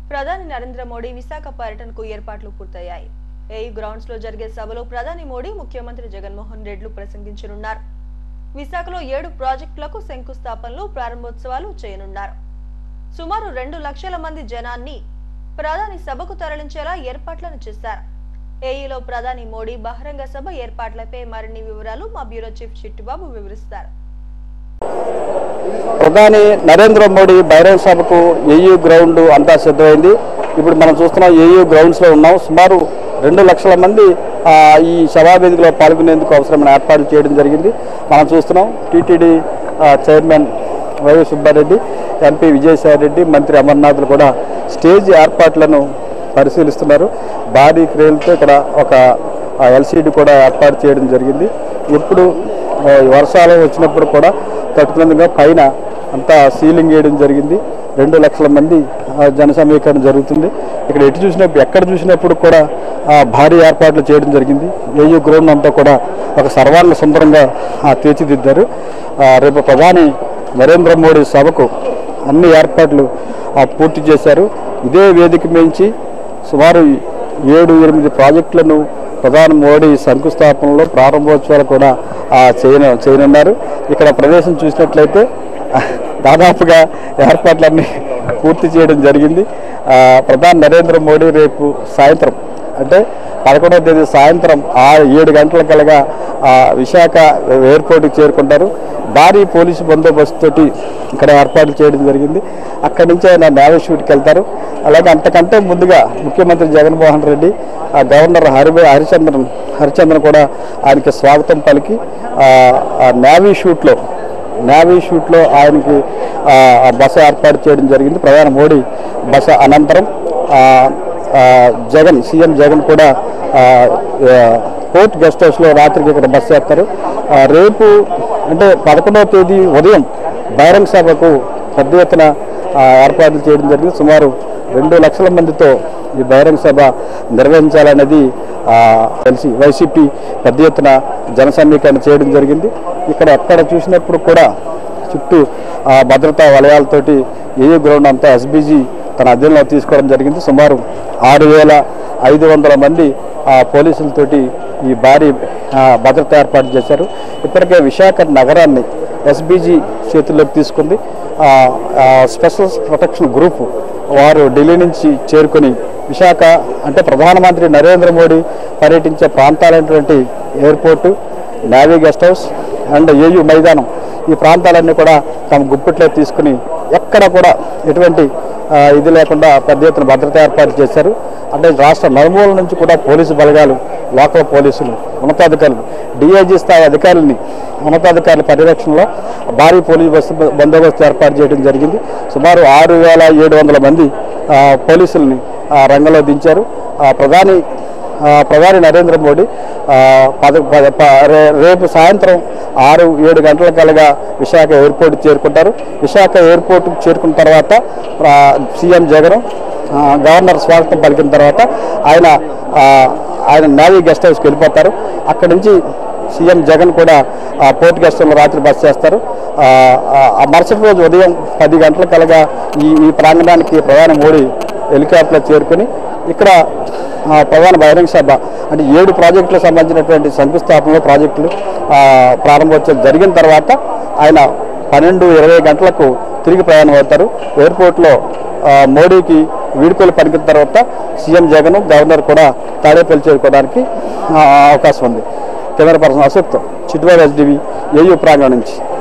ప్రధాని నరేంద్ర మోడీ విశాఖ పర్యటనకు ఏర్పాట్లు పూర్తయ్యాయి ఏయూ గ్రౌండ్స్ లో జరిగే సభలో ప్రధాని మోడీ ముఖ్యమంత్రి జగన్మోహన్ రెడ్లు ప్రసంగించనున్నారు విశాఖలో ఏడు ప్రాజెక్టులకు శంకుస్థాపనలు ప్రారంభోత్సవాలు చేయనున్నారు సుమారు రెండు లక్షల మంది జనాన్ని ప్రధాని సభకు తరలించేలా ఏర్పాట్లను చేశారు ఏఈలో ప్రధాని మోడీ బహిరంగ సభ ఏర్పాట్లపై మరిన్ని వివరాలు మా బ్యూరో చీఫ్ చిట్టుబాబు వివరిస్తారు ప్రధాని నరేంద్ర మోడీ బహిరంగ సభకు ఏయూ గ్రౌండ్ అంతా సిద్ధమైంది ఇప్పుడు మనం చూస్తున్నాం ఏయూ గ్రౌండ్స్లో ఉన్నాం సుమారు రెండు లక్షల మంది ఆ, ఈ సభావేదికలో పాల్గొనేందుకు అవసరమైన ఏర్పాట్లు చేయడం జరిగింది మనం చూస్తున్నాం TTD chairman YV Subbareddy MP Vijayasai Reddy మంత్రి అమర్నాథ్లు కూడా స్టేజ్ ఏర్పాట్లను పరిశీలిస్తున్నారు భారీ క్రేన్తో ఇక్కడ ఒక ఎల్సీడీ కూడా ఏర్పాటు చేయడం జరిగింది ఎప్పుడు ఆ, వర్షాలు వచ్చినప్పుడు కూడా తట్టుకునేందుగా పైన అంతా సీలింగ్ వేయడం జరిగింది రెండు లక్షల మంది ఆ, జన సమీకరణ జరుగుతుంది ఇక్కడ ఎటు చూసినప్పుడు ఎక్కడ చూసినప్పుడు కూడా ఆ, భారీ ఏర్పాట్లు చేయడం జరిగింది ఏయూ గ్రౌండ్ అంతా కూడా ఒక సర్వాంగ సుందరంగా ఆ, తీర్చిదిద్దారు ఆ, రేపు ప్రధాని నరేంద్ర మోడీ సభకు అన్ని ఏర్పాట్లు ఆ, పూర్తి చేశారు ఇదే వేదిక మించి సుమారు ఏడు ఎనిమిది ప్రాజెక్టులను ప్రధాని మోడీ శంకుస్థాపనలో ప్రారంభోత్సవాలు కూడా ఆ, చేయన చేయనున్నారు ఇక్కడ ప్రదేశం చూసినట్లయితే ఆ, దాదాపుగా ఏర్పాట్లన్నీ పూర్తి చేయడం జరిగింది ఆ, ప్రధాని నరేంద్ర మోడీ రేపు సాయంత్రం అంటే పదకొండవ తేదీ సాయంత్రం ఆ ఏడు గంటల కలగా ఆ, విశాఖ ఎయిర్పోర్ట్కి చేరుకుంటారు భారీ పోలీసు బందోబస్తు తోటి ఇక్కడ ఏర్పాట్లు చేయడం జరిగింది అక్కడి నుంచి ఆయన నేవీ షూట్కి వెళ్తారు అలాగే అంతకంటే ముందుగా ముఖ్యమంత్రి జగన్మోహన్ రెడ్డి ఆ గవర్నర్ హరి హరిచంద్రన్ హరిచంద్రన్ కూడా ఆయనకి స్వాగతం పలికి ఆ, ఆ నేవీ షూట్లో నేవీ షూట్లో ఆయనకి ఆ, ఆ బస ఏర్పాటు చేయడం జరిగింది ప్రధాని మోడీ బస అనంతరం ఆ, ఆ, జగన్ సీఎం జగన్ కూడా ఆ, ఆ, కోర్ట్ గెస్ట్ హౌస్లో రాత్రికి ఇక్కడ బస్ చేస్తారు ఆ, రేపు అంటే పదకొండవ తేదీ ఉదయం బహిరంగ సభకు పెద్ద ఎత్తున ఆ, ఏర్పాట్లు చేయడం జరిగింది సుమారు రెండు లక్షల మందితో ఈ బహిరంగ సభ నిర్వహించాలనేది ఆ, తెలిసి వైసీపీ పెద్ద ఎత్తున జన సమీకరణ చేయడం జరిగింది ఇక్కడ ఎక్కడ చూసినప్పుడు కూడా చుట్టూ ఆ, భద్రతా వలయాలతోటి ఏయూ గ్రౌండ్ అంతా ఎస్బీజీ తన అధీనంలో తీసుకోవడం జరిగింది సుమారు ఆరు వేల ఐదు వందల మంది ఆ, పోలీసులతోటి ఈ భారీ ఆ, భద్రత ఏర్పాటు చేశారు ఇప్పటికే విశాఖ నగరాన్ని ఎస్బీజీ చేతుల్లోకి తీసుకుంది ఆ, ఆ, స్పెషల్ ప్రొటెక్షన్ గ్రూప్ వారు ఢిల్లీ నుంచి చేరుకొని విశాఖ అంటే ప్రధానమంత్రి నరేంద్ర మోడీ పర్యటించే ప్రాంతాలైనటువంటి airport navy guest house and AU మైదానం ఈ ప్రాంతాలన్నీ కూడా తమ గుప్పిట్లో తీసుకుని ఎక్కడ కూడా ఎటువంటి ఆ, ఇది లేకుండా పెద్ద ఎత్తున భద్రత ఏర్పాటు చేశారు అంటే రాష్ట్ర నలుమూల నుంచి కూడా పోలీసు బలగాలు లోకల్ పోలీసులు ఉన్నతాధికారులు డిఐజీ స్థాయి అధికారులని ఉన్నతాధికారుల పర్యవేక్షణలో భారీ పోలీసు బస్సు బందోబస్తు ఏర్పాటు చేయడం జరిగింది సుమారు ఆరు వేల ఏడు వందల మంది ఆ, పోలీసుల్ని ఆ, రంగంలో దించారు ఆ, ప్రధాని ఆ, ప్రధాని నరేంద్ర మోడీ ఆ, పద పద- ప- రే- రేపు సాయంత్రం ఆరు ఏడు గంటల కలగా విశాఖ ఎయిర్పోర్ట్ చేరుకుంటారు విశాఖ ఎయిర్పోర్ట్ చేరుకున్న తర్వాత ఆ, సీఎం జగన్ ఆ, గవర్నర్ స్వాగతం పలికిన తర్వాత ఆయన ఆ, ఆయన నేవీ గెస్ట్ హౌస్కి వెళ్ళిపోతారు అక్కడి నుంచి సీఎం జగన్ కూడా ఆ, పోర్ట్ గెస్ట్ హౌస్లో రాత్రి బస్ చేస్తారు ఆ, ఆ, ఆ మరుసటి రోజు ఉదయం పది గంటల కలగా ఈ ఈ ప్రాంగణానికి ప్రధాని మోడీ హెలికాప్టర్ చేరుకుని ఇక్కడ ఆ, ప్రధాన బహిరంగ సభ అంటే ఏడు ప్రాజెక్టులకు సంబంధించినటువంటి శంకుస్థాపనలు ప్రాజెక్టులు ఆ, ప్రారంభోత్సవం జరిగిన తర్వాత ఆయన పన్నెండు ఇరవై గంటలకు తిరిగి ప్రయాణం అవుతారు ఎయిర్పోర్ట్లో ఆ, మోడీకి వీడుకోలు పలికిన తర్వాత సీఎం జగన్ గవర్నర్ కూడా తాడేపల్లి చేరుకోవడానికి ఆ, అవకాశం ఉంది కెమెరా పర్సన్ అశోక్తో చిట్టుబాబు ఎస్డివి ఏయూ ప్రాంగణం నుంచి